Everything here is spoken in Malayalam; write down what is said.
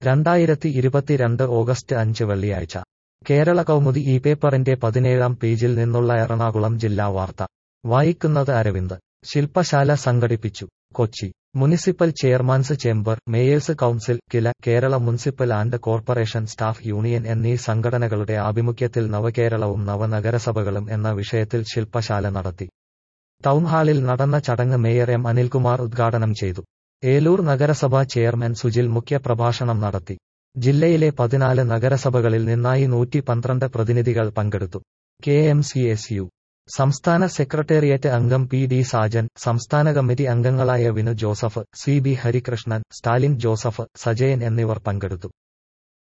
രണ്ടായിരത്തി ഇരുപത്തിരണ്ട് ഓഗസ്റ്റ് അഞ്ച് വെള്ളിയാഴ്ച കേരള കൗമുദി ഈ പേപ്പറിന്റെ പതിനേഴാം പേജിൽ നിന്നുള്ള എറണാകുളം ജില്ലാ വാർത്ത വായിക്കുന്നത് അരവിന്ദ് ശില്പശാല സംഘടിപ്പിച്ചു Kochi municipal chairmen's chamber mayors council KILA Kerala municipal and corporation staff union എന്നീ സംഘടനകളുടെ ആഭിമുഖ്യത്തിൽ നവകേരളവും നവനഗരസഭകളും എന്ന വിഷയത്തിൽ ശില്പശാല നടത്തി ടൗൺഹാളിൽ നടന്ന ചടങ്ങ് മേയർ എം അനിൽകുമാർ ഉദ്ഘാടനം ചെയ്തു ഏലൂർ നഗരസഭാ ചെയർമാൻ സുജിൽ മുഖ്യപ്രഭാഷണം നടത്തി ജില്ലയിലെ പതിനാല് നഗരസഭകളിൽ നിന്നായി നൂറ്റി പന്ത്രണ്ട് പ്രതിനിധികൾ പങ്കെടുത്തു K M C S U സംസ്ഥാന സെക്രട്ടേറിയറ്റ് അംഗം പി ഡി സാജൻ സംസ്ഥാന കമ്മിറ്റി അംഗങ്ങളായ വിനു ജോസഫ് സി ബി ഹരികൃഷ്ണൻ സ്റ്റാലിൻ ജോസഫ് സജയൻ എന്നിവർ പങ്കെടുത്തു